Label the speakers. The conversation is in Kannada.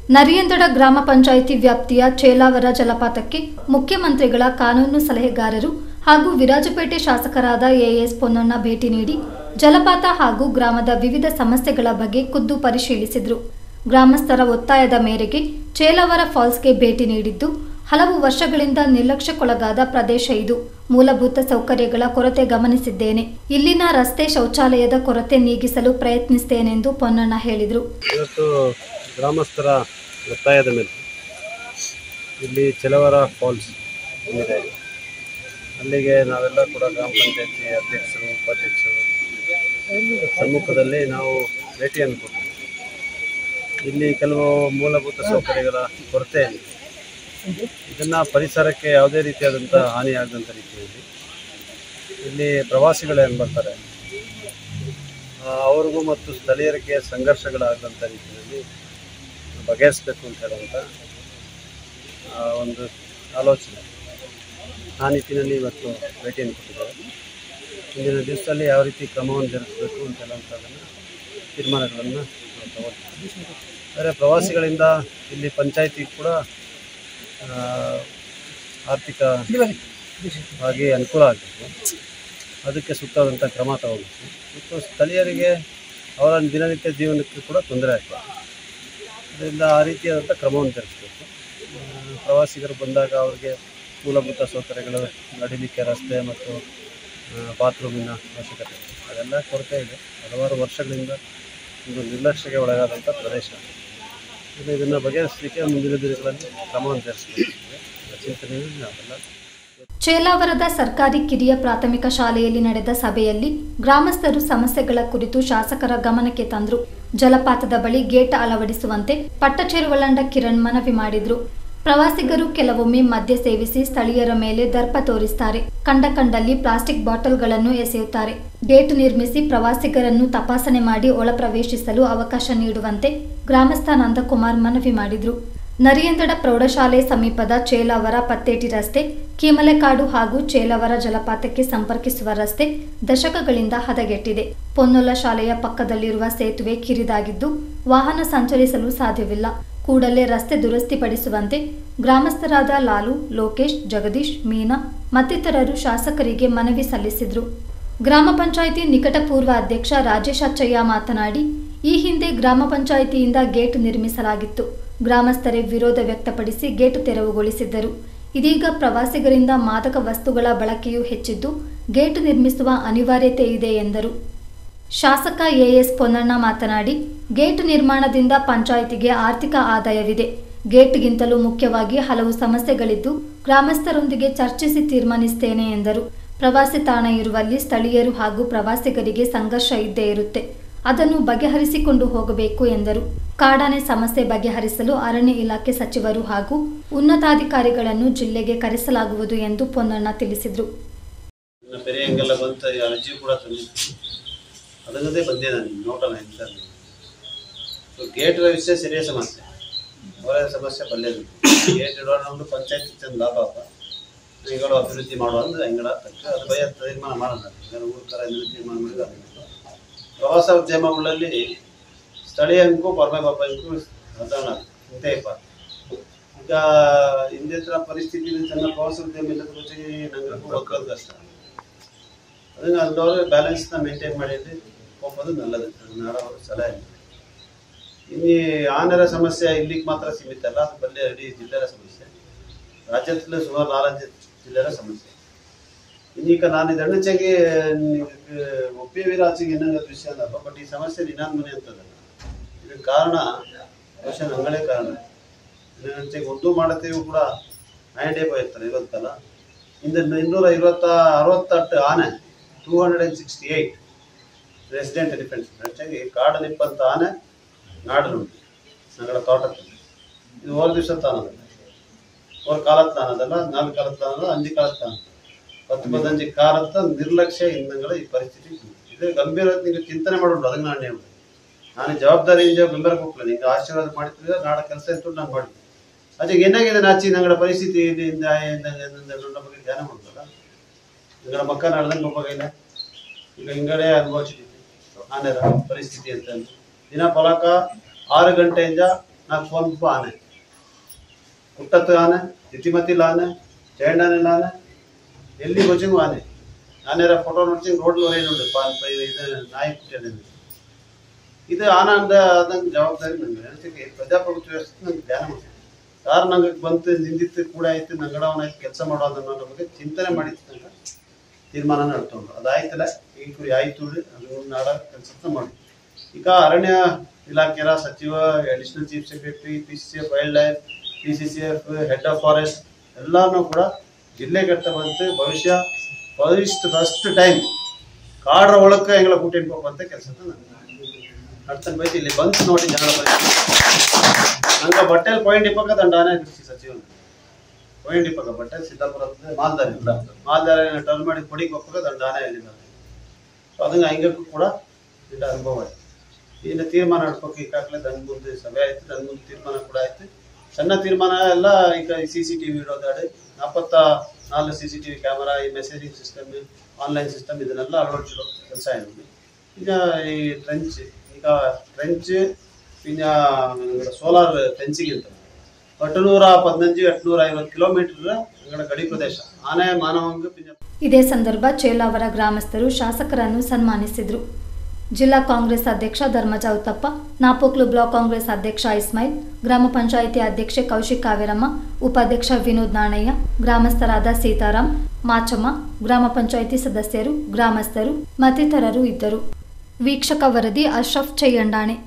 Speaker 1: ನರಿಯಂದಡ ಗ್ರಾಮ ಪಂಚಾಯಿತಿ ವ್ಯಾಪ್ತಿಯ ಚೇಲಾವರ ಜಲಪಾತಕ್ಕೆ ಮುಖ್ಯಮಂತ್ರಿಗಳ ಕಾನೂನು ಸಲಹೆಗಾರರು ಹಾಗೂ ವಿರಾಜಪೇಟೆ ಶಾಸಕರಾದ ಎಎಸ್ ಪೊನ್ನಣ್ಣ ಭೇಟಿ ನೀಡಿ ಜಲಪಾತ ಹಾಗೂ ಗ್ರಾಮದ ವಿವಿಧ ಸಮಸ್ಯೆಗಳ ಬಗ್ಗೆ ಖುದ್ದು ಪರಿಶೀಲಿಸಿದರು ಗ್ರಾಮಸ್ಥರ ಒತ್ತಾಯದ ಮೇರೆಗೆ ಚೇಲಾವರ ಫಾಲ್ಸ್ಗೆ ಭೇಟಿ ನೀಡಿದ್ದು ಹಲವು ವರ್ಷಗಳಿಂದ ನಿರ್ಲಕ್ಷ್ಯಕ್ಕೊಳಗಾದ ಪ್ರದೇಶ ಇದು ಮೂಲಭೂತ ಸೌಕರ್ಯಗಳ ಕೊರತೆ ಗಮನಿಸಿದ್ದೇನೆ ಇಲ್ಲಿನ ರಸ್ತೆ ಶೌಚಾಲಯದ ಕೊರತೆ ನೀಗಿಸಲು ಪ್ರಯತ್ನಿಸುತ್ತೇನೆಂದು ಪೊನ್ನಣ್ಣ ಹೇಳಿದರು
Speaker 2: ಇವತ್ತು ಗ್ರಾಮಸ್ಥರ ಒತ್ತಾಯದ ಮೇಲೆ ಇಲ್ಲಿ ಚೆಲವರ ಫಾಲ್ಸ್ ಏನಿದೆ ಅಲ್ಲಿಗೆ ನಾವೆಲ್ಲ ಕೂಡ ಗ್ರಾಮ ಪಂಚಾಯತಿ ಅಧ್ಯಕ್ಷರು ಉಪಾಧ್ಯಕ್ಷರು ಸಮ್ಮುಖದಲ್ಲಿ ನಾವು ಭೇಟಿಯನ್ನು ಕೊಟ್ಟಿದ್ದೀವಿ ಇಲ್ಲಿ ಕೆಲವು ಮೂಲಭೂತ ಸೌಕರ್ಯಗಳ ಕೊರತೆ ಇದೆ ಇದನ್ನು ಪರಿಸರಕ್ಕೆ ಯಾವುದೇ ರೀತಿಯಾದಂಥ ಹಾನಿಯಾಗದಂಥ ರೀತಿಯಲ್ಲಿ ಇಲ್ಲಿ ಪ್ರವಾಸಿಗಳು ಏನು ಬರ್ತಾರೆ ಆ, ಅವ್ರಿಗೂ ಮತ್ತು ಸ್ಥಳೀಯರಿಗೆ ಸಂಘರ್ಷಗಳಾಗದಂಥ ರೀತಿಯಲ್ಲಿ ಬಗೆಹರಿಸಬೇಕು ಅಂತ ಹೇಳುವಂಥ ಆ, ಒಂದು ಆಲೋಚನೆ ಆ ನಿಟ್ಟಿನಲ್ಲಿ ಇವತ್ತು ಭೇಟಿಯನ್ನು ಕೊಟ್ಟಿದ್ದಾರೆ ಇಂದಿನ ದಿವಸದಲ್ಲಿ ಯಾವ ರೀತಿ ಕ್ರಮವನ್ನು ಜರುಗಿಸಬೇಕು ಅಂತ ಹೇಳುವಂಥದ್ದನ್ನು ತೀರ್ಮಾನಗಳನ್ನು ನಾವು ತಗೊಳ್ತೀವಿ ಆದರೆ ಪ್ರವಾಸಿಗಳಿಂದ ಇಲ್ಲಿ ಪಂಚಾಯತಿ ಕೂಡ ಆ, ಆರ್ಥಿಕ ಆಗಿ ಅನುಕೂಲ ಆಗಬೇಕು ಅದಕ್ಕೆ ಸೂಕ್ತವಾದಂಥ ಕ್ರಮ ತಗೋಬೇಕು ಮತ್ತು ಸ್ಥಳೀಯರಿಗೆ ಅವರ ದಿನನಿತ್ಯ ಜೀವನಕ್ಕೆ ಕೂಡ ತೊಂದರೆ ಆಗ್ತದೆ ಅದರಿಂದ ಆ ರೀತಿಯಾದಂಥ ಕ್ರಮವನ್ನು ಜರುಗಿಸಬೇಕು ಆ, ಪ್ರವಾಸಿಗರು ಬಂದಾಗ ಅವರಿಗೆ ಮೂಲಭೂತ ಸೌಕರ್ಯಗಳು ನಡಿಲಿಕ್ಕೆ ರಸ್ತೆ ಮತ್ತು ಆ, ಬಾತ್ರೂಮಿನ ಅವಶ್ಯಕತೆ ಇದೆ. ಅದೆಲ್ಲ ಕೊರತೆ ಇದೆ ಹಲವಾರು ವರ್ಷಗಳಿಂದ ಒಂದು ನಿರ್ಲಕ್ಷ್ಯಕ್ಕೆ ಒಳಗಾದಂಥ ಪ್ರದೇಶ ಇನ್ನು ಇದನ್ನು ಬಗೆಹರಿಸಲಿಕ್ಕೆ ಮುಂದಿನ ದಿನಗಳಲ್ಲಿ ಕ್ರಮವನ್ನು ಜರುಗಿಸಬೇಕು ಚಿಂತನೆಯಲ್ಲಿ ನಾವೆಲ್ಲ
Speaker 1: ಚೇಲಾವರದ ಸರ್ಕಾರಿ ಕಿರಿಯ ಪ್ರಾಥಮಿಕ ಶಾಲೆಯಲ್ಲಿ ನಡೆದ ಸಭೆಯಲ್ಲಿ ಗ್ರಾಮಸ್ಥರು ಸಮಸ್ಯೆಗಳ ಕುರಿತು ಶಾಸಕರ ಗಮನಕ್ಕೆ ತಂದರು ಜಲಪಾತದ ಬಳಿ ಗೇಟ್ ಅಳವಡಿಸುವಂತೆ ಪಟ್ಟಚೇರುವಳಂಡ ಕಿರಣ್ ಮನವಿ ಮಾಡಿದ್ರು ಪ್ರವಾಸಿಗರು ಕೆಲವೊಮ್ಮೆ ಮದ್ಯ ಸೇವಿಸಿ ಸ್ಥಳೀಯರ ಮೇಲೆ ದರ್ಪ ತೋರಿಸ್ತಾರೆ ಕಂಡ ಕಂಡಲ್ಲಿ ಪ್ಲಾಸ್ಟಿಕ್ ಬಾಟಲ್ಗಳನ್ನು ಎಸೆಯುತ್ತಾರೆ ಗೇಟ್ ನಿರ್ಮಿಸಿ ಪ್ರವಾಸಿಗರನ್ನು ತಪಾಸಣೆ ಮಾಡಿ ಒಳ ಪ್ರವೇಶಿಸಲು ಅವಕಾಶ ನೀಡುವಂತೆ ಗ್ರಾಮಸ್ಥ ನಂದಕುಮಾರ್ ಮನವಿ ಮಾಡಿದ್ರು ನರಿಯಂದಡ ಪ್ರೌಢಶಾಲೆ ಸಮೀಪದ ಚೇಲಾವರ ಪತ್ತೇಟಿ ರಸ್ತೆ ಕೀಮಲೆಕಾಡು ಹಾಗೂ ಚೇಲಾವರ ಜಲಪಾತಕ್ಕೆ ಸಂಪರ್ಕಿಸುವ ರಸ್ತೆ ದಶಕಗಳಿಂದ ಹದಗೆಟ್ಟಿದೆ ಪೊನ್ನೊಲ ಶಾಲೆಯ ಪಕ್ಕದಲ್ಲಿರುವ ಸೇತುವೆ ಕಿರಿದಾಗಿದ್ದು ವಾಹನ ಸಂಚರಿಸಲು ಸಾಧ್ಯವಿಲ್ಲ ಕೂಡಲೇ ರಸ್ತೆ ದುರಸ್ತಿಪಡಿಸುವಂತೆ ಗ್ರಾಮಸ್ಥರಾದ ಲಾಲು ಲೋಕೇಶ್ ಜಗದೀಶ್ ಮೀನಾ ಮತ್ತಿತರರು ಶಾಸಕರಿಗೆ ಮನವಿ ಸಲ್ಲಿಸಿದ್ರು ಗ್ರಾಮ ಪಂಚಾಯಿತಿ ನಿಕಟಪೂರ್ವ ಅಧ್ಯಕ್ಷ ರಾಜೇಶ್ ಅಚ್ಚಯ್ಯ ಮಾತನಾಡಿ ಈ ಹಿಂದೆ ಗ್ರಾಮ ಪಂಚಾಯಿತಿಯಿಂದ ಗೇಟ್ ನಿರ್ಮಿಸಲಾಗಿತ್ತು ಗ್ರಾಮಸ್ಥರೇ ವಿರೋಧ ವ್ಯಕ್ತಪಡಿಸಿ ಗೇಟ್ ತೆರವುಗೊಳಿಸಿದ್ದರು ಇದೀಗ ಪ್ರವಾಸಿಗರಿಂದ ಮಾದಕ ವಸ್ತುಗಳ ಬಳಕೆಯೂ ಹೆಚ್ಚಿದ್ದು ಗೇಟ್ ನಿರ್ಮಿಸುವ ಅನಿವಾರ್ಯತೆ ಇದೆ ಎಂದರು ಶಾಸಕ ಎಎಸ್ ಪೊನ್ನಣ್ಣ ಮಾತನಾಡಿ ಗೇಟ್ ನಿರ್ಮಾಣದಿಂದ ಪಂಚಾಯಿತಿಗೆ ಆರ್ಥಿಕ ಆದಾಯವಿದೆ ಗೇಟ್ಗಿಂತಲೂ ಮುಖ್ಯವಾಗಿ ಹಲವು ಸಮಸ್ಯೆಗಳಿದ್ದು ಗ್ರಾಮಸ್ಥರೊಂದಿಗೆ ಚರ್ಚಿಸಿ ತೀರ್ಮಾನಿಸುತ್ತೇನೆ ಎಂದರು ಪ್ರವಾಸಿ ತಾಣ ಇರುವಲ್ಲಿ ಸ್ಥಳೀಯರು ಹಾಗೂ ಪ್ರವಾಸಿಗರಿಗೆ ಸಂಘರ್ಷ ಇದ್ದೇ ಇರುತ್ತೆ ಅದನ್ನು ಬಗೆಹರಿಸಿಕೊಂಡು ಹೋಗಬೇಕು ಎಂದರು ಕಾಡಾನೆ ಸಮಸ್ಯೆ ಬಗೆಹರಿಸಲು ಅರಣ್ಯ ಇಲಾಖೆ ಸಚಿವರು ಹಾಗೂ ಉನ್ನತಾಧಿಕಾರಿಗಳನ್ನು ಜಿಲ್ಲೆಗೆ ಕರೆಸಲಾಗುವುದು ಎಂದು ಪೊನ್ನಣ್ಣ ತಿಳಿಸಿದರು
Speaker 2: ಇನ್ನು ಪೆರಿಯಂಗೆಲ್ಲ ಬಂತ ಅರ್ಜಿ ಕೂಡ ತಂದಿತ್ತು ಅದಲ್ಲದೆ ಬಂದೆ ನಾನು ನೋಟಲ್ಲ ಇಂಥ ಸೊ ಗೇಟ್ ವಿಷಯ ಸರಿಯ ಸಮಸ್ಯೆ ಅವರ ಸಮಸ್ಯೆ ಬಲ್ಲೇದು ಗೇಟ್ ಇಡುವ ನಮ್ಮದು ಪಂಚಾಯತ್ ಚಂದ ಲಾಭ ಅಪ್ಪ ಈಗಳು ಅಭಿವೃದ್ಧಿ ಮಾಡುವ ಅಂದ್ರೆ ಹೆಂಗಡ ತಕ್ಕ ಅದು ಭಯ ತೀರ್ಮಾನ ಮಾಡೋಣ ಈಗ ಊರ ಥರ ಇದನ್ನು ತೀರ್ಮಾನ ಮಾಡಿದ್ರೆ ಅದು ಪ್ರವಾಸೋದ್ಯಮಗಳಲ್ಲಿ ಸ್ಥಳೀಯ ಅಂಕು ಪರಮ ಬಾಬಂಕು ಸಾಧಾರಣ ಇಂತೇಪ ಈಗ ಹಿಂದೆ ಹತ್ರ ಪರಿಸ್ಥಿತಿ ಚೆನ್ನ ಪ್ರವಾಸೋದ್ಯಮ ಇಲ್ಲದ ರುಚಿಗೆ ನಗರಕ್ಕೂ ಹೋಗೋದು ಕಷ್ಟ ಅದನ್ನ ಅಂದವರು ಬ್ಯಾಲೆನ್ಸ್ನ ಮೇಂಟೈನ್ ಮಾಡಿದ್ರೆ ಹೋಗೋದು ನಲ್ಲದು ನಾಡವರು ಸಲಹೆ ಇನ್ನು ಆನೆರ ಸಮಸ್ಯೆ ಇಲ್ಲಿಗೆ ಮಾತ್ರ ಸೀಮಿತ ಅಲ್ಲ ಅದು ಬಲ್ಲೆ ಇಡೀ ಜಿಲ್ಲೆಯ ಸಮಸ್ಯೆ ರಾಜ್ಯದಲ್ಲೂ ಸುಮಾರು ನಾಲ್ಕು ಜಿಲ್ಲೆಯ ಸಮಸ್ಯೆ ಇನ್ನೀಗ ನಾನು ಇದಣ್ಣಚೆಗೆ ಒಪ್ಪೆ ವಿರಾಚಿಗೆ ಇನ್ನೊಂದು ವಿಷಯ ಅಲ್ಲ ಬಟ್ ಈ ಸಮಸ್ಯೆ ನಿನಾನ್ ಮನೆ ಅಂತದಲ್ಲ ಇದಕ್ಕೆ ಕಾರಣ ಬಹುಶಃ ನಂಗಳೇ ಕಾರಣ ಇದನ್ನಂಚೆಗೆ ಒಂದು ಮಾಡತ್ತೆಯೂ ಕೂಡ ನೈನ್ ಡೇ ಇರ್ತಾರೆ ಇವತ್ತಲ್ಲ ಇಂದ ಇನ್ನೂರ ಐವತ್ತ ಅರವತ್ತೆಂಟು ಆನೆ two hundred and sixty eight resident defence ಹೆಚ್ಚಾಗಿ ಕಾಡು ನಿಪ್ಪಂತ ಆನೆ ನಾಡನುಂಟು ನಗಳ ತೋಟದಲ್ಲಿ ಇದು ಓರ್ ದಿವಸ ತಾನದಲ್ಲ ಓರ್ ಕಾಲತ್ ತಾನದಲ್ಲ ನಾಲ್ಕು ಕಾಲತ್ ತಾನದ ಅಂಜಿ ಕಾಲತ್ ತಾನ ಹತ್ತು ಪದಂಜಿ ಕಾಲತ್ತ ನಿರ್ಲಕ್ಷ್ಯ ಇಂದಂಗಳ ಈ ಪರಿಸ್ಥಿತಿ ಇದು ಗಂಭೀರ ನೀವು ಚಿಂತನೆ ಮಾಡೋಣ ಅದಕ್ಕೆ ನಾನು ಹೇಳುದು ನಾನು ಜವಾಬ್ದಾರಿಯಿಂದ ಬೆಂಬಲಕ್ಕೆ ಹೋಗ್ಲಿಲ್ಲ ಈಗ ಆಶೀರ್ವಾದ ಮಾಡಿದ್ರೆ ನಾಳೆ ಕೆಲಸ ಇತ್ತು ನಾನು ಮಾಡಿದ್ದೆ ಅದೇ ಏನಾಗಿದೆ ನಾಚಿ ನಂಗಳ ಪರಿಸ್ಥಿತಿ ಇದರಿಂದ ನನ್ನ ಬಗ್ಗೆ ಧ್ಯಾನ ಮಾಡ್ತಲ್ಲ ನಿಂಗಳ ಮಕ್ಕ ನಡೆದಂಗೆ ಒಬ್ಬಗಿಲ್ಲ ಈಗ ಹಿಂಗಡೆ ಅನುಭವಿಸಿದ್ದೀವಿ ಆನೆರ ಪರಿಸ್ಥಿತಿ ಅಂತ ದಿನ ಫಲಕ ಆರು ಗಂಟೆಯಿಂದ నాకు పంపు ఆనే కుట్టత్తు ఆనే ఇతిమతి లానే చేయండానే లానే ಎಲ್ಲಿ ಕೋಚಿಂಗ್ ಆನೆ ನಾನೇರ ಫೋಟೋ ನೋಡ್ತೀನಿ ರೋಡ್ ಲೋರೇನು ಉಂಟು ಪಾನ್ ಪೈ ಇದು ನಾಯಿ ಕುಟ್ಟಿಯೋದು ಇದು ಆನ ಅಂದ ಆದಂಗೆ ಜವಾಬ್ದಾರಿ ನನಗೆ ಅದಕ್ಕೆ ಪ್ರಜಾಪ್ರಭುತ್ವ ವ್ಯವಸ್ಥೆ ನಂಗೆ ಧ್ಯಾನ ಮಾಡ್ತೀನಿ ಯಾರು ನಂಗೆ ಬಂತು ನಿಂದಿತ್ತು ಕೂಡ ಆಯ್ತು ನಂಗಡವನಾಯ್ತು ಕೆಲಸ ಮಾಡೋದು ಅನ್ನೋ ಬಗ್ಗೆ ಚಿಂತನೆ ಮಾಡಿತ್ತು ನಂಗೆ ತೀರ್ಮಾನ ನಡ್ಕೊಂಡು ಅದಾಯ್ತಲ್ಲ ಈ ಕುರಿ ಆಯ್ತು ಅದು ನಾಡ ಕೆಲಸ ಮಾಡಿ ಈಗ ಅರಣ್ಯ ಇಲಾಖೆಯ ಸಚಿವ additional chief secretary P C F wildlife P C C F head of forest ಎಲ್ಲಾನು ಕೂಡ ಜಿಲ್ಲೆಗಟ್ಟ ಬಂತು ಭವಿಷ್ಯ ಫಸ್ಟ್ ಫಸ್ಟ್ ಟೈಮ್ ಕಾಡ್ರ ಒಳಕ್ಕೆ ಹೆಂಗಳ ಕೂಟಿನ್ಕೋಪ ಅಂತ ಕೆಲಸ ನಡ್ತಾನೆ ಬೈತಿ ಇಲ್ಲಿ ಬಂತು ನೋಡಿ ಜನ ನಂಗೆ ಬಟ್ಟೆಲ್ ಪಾಯಿಂಟ್ ಇಪ್ಪಕ್ಕ ದಂಡಾನೆ ಕೃಷಿ ಸಚಿವನ ಪಾಯಿಂಟ್ ಇಪ್ಪಕ್ಕ ಬಟ್ಟೆ ಸಿದ್ದಾಪುರ ಮಾಲ್ದಾರಿ ಮಾಲ್ದಾರಿ ಟರ್ನ್ ಮಾಡಿ ಕೊಡಿಗೆ ಹೋಗ್ಬೇಕ ದಂಡಾನೆ ಹೇಳಿದ್ದಾರೆ ಸೊ ಅದನ್ನ ಹಿಂಗಕ್ಕೂ ಕೂಡ ಇಟ್ಟ ಅನುಭವ ಆಯ್ತು ಇನ್ನು ತೀರ್ಮಾನ ನಡ್ಬೇಕು ಈಗಾಗಲೇ ದನ್ ಮುಂದೆ ಸಭೆ ಆಯ್ತು ದನ್ ಮುಂದೆ ತೀರ್ಮಾನ ಕೂಡ ಆಯ್ತು ಸಣ್ಣ ತೀರ್ಮಾನ ಎಲ್ಲ ಈಗ ಸಿ ಸಿ ಟಿ ವಿ ಇಡೋದಾಡಿ ನಾಲ್ಪತ್ತ ನಾಲ್ಕು C C T V camera ಈ ಮೆಸೇಜಿಂಗ್ ಸಿಸ್ಟಮ್ ಆನ್ಲೈನ್ ಸಿಸ್ಟಮ್ ಇದನ್ನೆಲ್ಲ ಅಳವಡಿಸಿರೋ ಕೆಲಸ ಆಗಿದೆ ಈಗ ಈ ಟ್ರೆಂಚ್ ಈಗ ಟ್ರೆಂಚ್ പിന്നെ ಸೋಲಾರ್ ಫೆನ್ಸಿಂಗ್ ಅಂತ ಎಟ್ಟುನೂರ ಪದಿನಂಜು ಎಟ್ನೂರ ಐವತ್ತು ಕಿಲೋಮೀಟರ್ ಅಂಗಡ ಗಡಿ ಪ್ರದೇಶ ಆನೆ ಮಾನವಂಗ ಪಿಂಜ
Speaker 1: ಇದೇ ಸಂದರ್ಭ ಚೇಲಾವರ ಗ್ರಾಮಸ್ಥರು ಶಾಸಕರನ್ನು ಸನ್ಮಾನಿಸಿದರು ಜಿಲ್ಲಾ ಕಾಂಗ್ರೆಸ್ ಅಧ್ಯಕ್ಷ ಧರ್ಮಜ ಉತ್ತಪ್ಪ ನಾಪೋಕ್ಲು ಬ್ಲಾಕ್ ಕಾಂಗ್ರೆಸ್ ಅಧ್ಯಕ್ಷ ಇಸ್ಮಾಯಿಲ್ ಗ್ರಾಮ ಪಂಚಾಯಿತಿ ಅಧ್ಯಕ್ಷೆ ಕೌಶಿಕ್ ಕಾವೇರಮ್ಮ ಉಪಾಧ್ಯಕ್ಷ ವಿನೋದ್ ನಾಣಯ್ಯ ಗ್ರಾಮಸ್ಥರಾದ ಸೀತಾರಾಮ್ ಮಾಚಮ್ಮ ಗ್ರಾಮ ಪಂಚಾಯಿತಿ ಸದಸ್ಯರು ಗ್ರಾಮಸ್ಥರು ಮತ್ತಿತರರು ಇದ್ದರು ವೀಕ್ಷಕ ವರದಿ ಅಶ್ರಫ್ ಚಯ್ಯಂಡಾಣೆ